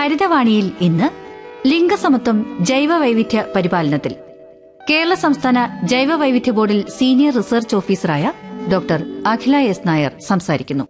ഹരിതവാണിയിൽ ഇന്ന് ലിംഗസമത്വം ജൈവ വൈവിധ്യ പരിപാലനത്തിൽ കേരള സംസ്ഥാന ജൈവ വൈവിധ്യ ബോർഡിൽ സീനിയർ റിസർച്ച് ഓഫീസറായ ഡോക്ടർ അഖില എസ് നായർ സംസാരിക്കുന്നു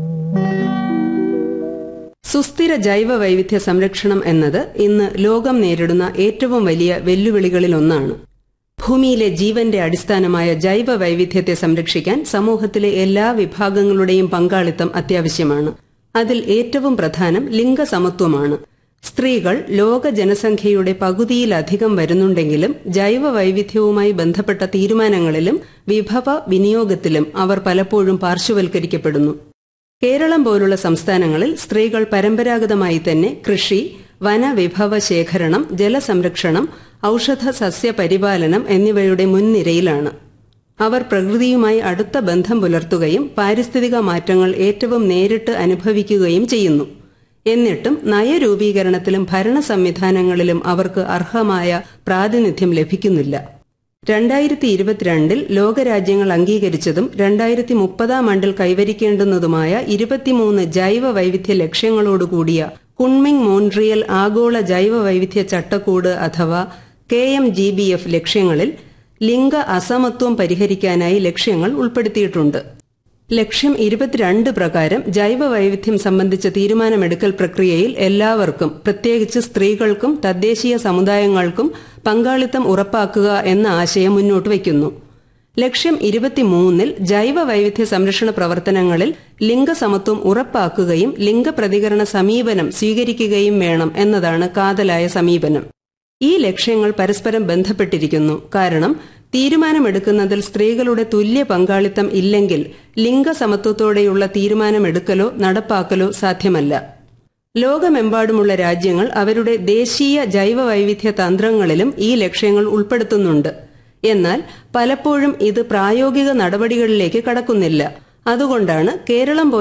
സുസ്ഥിര ജൈവ വൈവിധ്യ സംരക്ഷണം എന്നത് ഇന്ന് ലോകം നേരിടുന്ന ഏറ്റവും വലിയ വെല്ലുവിളികളിലൊന്നാണ് ഭൂമിയിലെ ജീവന്റെ അടിസ്ഥാനമായ ജൈവ വൈവിധ്യത്തെ സംരക്ഷിക്കാൻ സമൂഹത്തിലെ എല്ലാ വിഭാഗങ്ങളുടെയും പങ്കാളിത്തം അത്യാവശ്യമാണ് അതിൽ ഏറ്റവും പ്രധാനം ലിംഗസമത്വമാണ് സ്ത്രീകൾ ലോക ജനസംഖ്യയുടെ പകുതിയിലധികം വരുന്നുണ്ടെങ്കിലും ജൈവ വൈവിധ്യവുമായി ബന്ധപ്പെട്ട തീരുമാനങ്ങളിലും വിഭവ വിനിയോഗത്തിലും അവർ പലപ്പോഴും പാർശ്വവൽക്കരിക്കപ്പെടുന്നു കേരളം പോലുള്ള സംസ്ഥാനങ്ങളിൽ സ്ത്രീകൾ പരമ്പരാഗതമായി തന്നെ കൃഷി വനവിഭവ ശേഖരണം ജലസംരക്ഷണം ഔഷധ സസ്യ പരിപാലനം എന്നിവയുടെ മുൻനിരയിലാണ് അവർ പ്രകൃതിയുമായി അടുത്ത ബന്ധം പുലർത്തുകയും പാരിസ്ഥിതിക മാറ്റങ്ങൾ ഏറ്റവും നേരിട്ട് അനുഭവിക്കുകയും ചെയ്യുന്നു എന്നിട്ടും നയരൂപീകരണത്തിലും ഭരണ സംവിധാനങ്ങളിലും അവർക്ക് അർഹമായ പ്രാതിനിധ്യം ലഭിക്കുന്നില്ല രണ്ടായിരത്തി ഇരുപത്തിരണ്ടിൽ ലോകരാജ്യങ്ങൾ അംഗീകരിച്ചതും രണ്ടായിരത്തി മുപ്പതാം ആണ്ടിൽ കൈവരിക്കേണ്ടുന്നതുമായ ഇരുപത്തിമൂന്ന് ജൈവ വൈവിധ്യ ലക്ഷ്യങ്ങളോടുകൂടിയ കുൺമിങ് മോൺട്രിയൽ ആഗോള ജൈവ വൈവിധ്യ ചട്ടക്കൂട് അഥവാ K M G B F ലക്ഷ്യങ്ങളിൽ ലിംഗ അസമത്വം പരിഹരിക്കാനായി ലക്ഷ്യങ്ങൾ ഉൾപ്പെടുത്തിയിട്ടുണ്ട് ലക്ഷ്യം ഇരുപത്തിരണ്ട് പ്രകാരം ജൈവ വൈവിധ്യം സംബന്ധിച്ച തീരുമാനമെടുക്കൽ പ്രക്രിയയിൽ എല്ലാവർക്കും പ്രത്യേകിച്ച് സ്ത്രീകൾക്കും തദ്ദേശീയ സമുദായങ്ങൾക്കും പങ്കാളിത്തം ഉറപ്പാക്കുക എന്ന ആശയം മുന്നോട്ട് വയ്ക്കുന്നു ലക്ഷ്യം ഇരുപത്തിമൂന്നിൽ ജൈവ വൈവിധ്യ സംരക്ഷണ പ്രവർത്തനങ്ങളിൽ ലിംഗസമത്വം ഉറപ്പാക്കുകയും ലിംഗപ്രതികരണ സമീപനം സ്വീകരിക്കുകയും വേണം എന്നതാണ് കാതലായ സമീപനം ഈ ലക്ഷ്യങ്ങൾ പരസ്പരം ബന്ധപ്പെട്ടിരിക്കുന്നു കാരണം തീരുമാനമെടുക്കുന്നതിൽ സ്ത്രീകളുടെ തുല്യ പങ്കാളിത്തം ഇല്ലെങ്കിൽ ലിംഗസമത്വത്തോടെയുള്ള തീരുമാനമെടുക്കലോ നടപ്പാക്കലോ സാധ്യമല്ല ലോകമെമ്പാടുമുള്ള രാജ്യങ്ങൾ അവരുടെ ദേശീയ ജൈവ വൈവിധ്യ തന്ത്രങ്ങളിലും ഈ ലക്ഷ്യങ്ങൾ ഉൾപ്പെടുത്തുന്നുണ്ട് എന്നാൽ പലപ്പോഴും ഇത് പ്രായോഗിക നടപടികളിലേക്ക് കടക്കുന്നില്ല അതുകൊണ്ടാണ് കേരളം